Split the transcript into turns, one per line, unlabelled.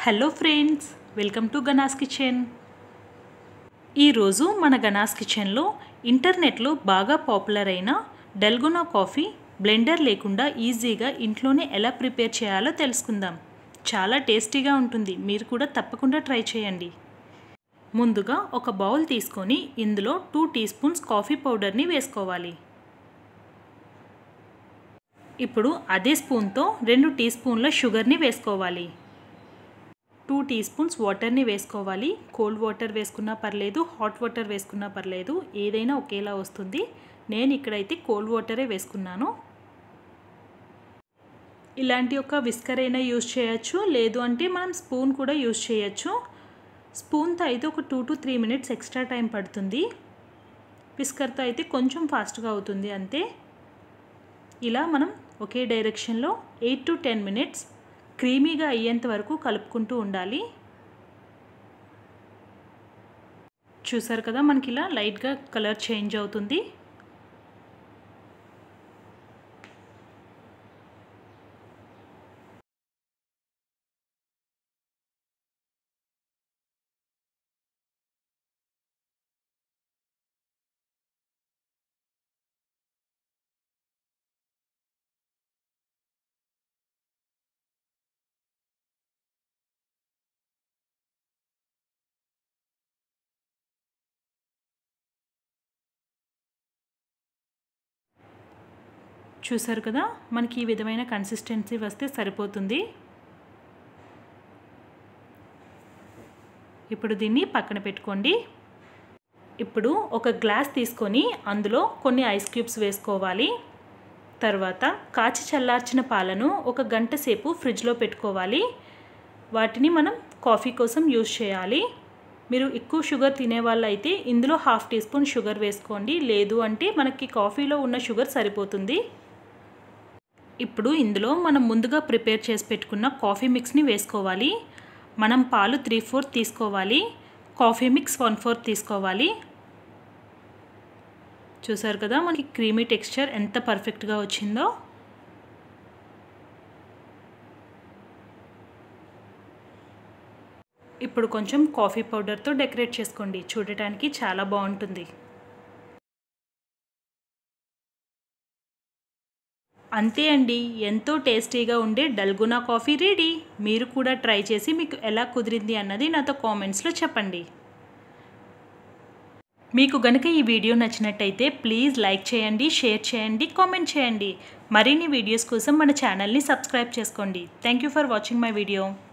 hello friends welcome to Ganas kitchen ఈరోజు మన గనాస్ కిచెన్లో ఇంటర్నెట్లో బాగా పాపులర్ అయిన డల్గొనా కాఫీ బ్లెండర్ లేకుండా ఈజీగా ఇంట్లోనే ఎలా ప్రిపేర్ చేయాలో తెలుసుకుందాం చాలా టేస్టీగా ఉంటుంది మీరు కూడా తప్పకుండా ట్రై చేయండి ముందుగా ఒక బౌల్ తీసుకొని ఇందులో టూ టీ స్పూన్స్ కాఫీ పౌడర్ని వేసుకోవాలి ఇప్పుడు అదే స్పూన్తో రెండు టీ స్పూన్ల షుగర్ని వేసుకోవాలి టూ టీ స్పూన్స్ వాటర్ని వేసుకోవాలి కోల్డ్ వాటర్ వేసుకున్నా పర్లేదు హాట్ వాటర్ వేసుకున్నా పర్లేదు ఏదైనా ఒకేలా వస్తుంది నేను ఇక్కడైతే కోల్డ్ వాటరే వేసుకున్నాను ఇలాంటి ఒక విస్కర్ అయినా యూజ్ చేయొచ్చు లేదు అంటే మనం స్పూన్ కూడా యూజ్ చేయొచ్చు స్పూన్తో అయితే ఒక two to three minutes extra time పడుతుంది విస్కర్తో అయితే కొంచెం ఫాస్ట్గా అవుతుంది అంతే ఇలా మనం ఒకే డైరెక్షన్లో ఎయిట్ టు టెన్ మినిట్స్ క్రీమీగా అయ్యేంత వరకు కలుపుకుంటూ ఉండాలి చూసారు కదా మనకి ఇలా లైట్గా కలర్ చేంజ్ అవుతుంది చూసారు కదా మనకి ఈ విధమైన కన్సిస్టెన్సీ వస్తే సరిపోతుంది ఇప్పుడు దీన్ని పక్కన పెట్టుకోండి ఇప్పుడు ఒక గ్లాస్ తీసుకొని అందులో కొన్ని ఐస్ క్యూబ్స్ వేసుకోవాలి తర్వాత కాచి చల్లార్చిన పాలను ఒక గంట సేపు ఫ్రిడ్జ్లో పెట్టుకోవాలి వాటిని మనం కాఫీ కోసం యూజ్ చేయాలి మీరు ఎక్కువ షుగర్ తినే వాళ్ళు అయితే ఇందులో హాఫ్ టీ స్పూన్ షుగర్ వేసుకోండి లేదు అంటే మనకి కాఫీలో ఉన్న షుగర్ సరిపోతుంది ఇప్పుడు ఇందులో మనం ముందుగా ప్రిపేర్ చేసి పెట్టుకున్న కాఫీ మిక్స్ని వేసుకోవాలి మనం పాలు త్రీ ఫోర్త్ తీసుకోవాలి కాఫీ మిక్స్ వన్ ఫోర్త్ తీసుకోవాలి చూసారు కదా మనకి క్రీమీ టెక్స్చర్ ఎంత పర్ఫెక్ట్గా వచ్చిందో ఇప్పుడు కొంచెం కాఫీ పౌడర్తో డెకరేట్ చేసుకోండి చూడటానికి చాలా బాగుంటుంది అంతే అండి ఎంతో టేస్టీగా ఉండే డల్గునా కాఫీ రెడీ మీరు కూడా ట్రై చేసి మీకు ఎలా కుదిరింది అన్నది నాతో కామెంట్స్లో చెప్పండి మీకు గనుక ఈ వీడియో నచ్చినట్టయితే ప్లీజ్ లైక్ చేయండి షేర్ చేయండి కామెంట్ చేయండి మరిన్ని వీడియోస్ కోసం మన ఛానల్ని సబ్స్క్రైబ్ చేసుకోండి thank you for watching my video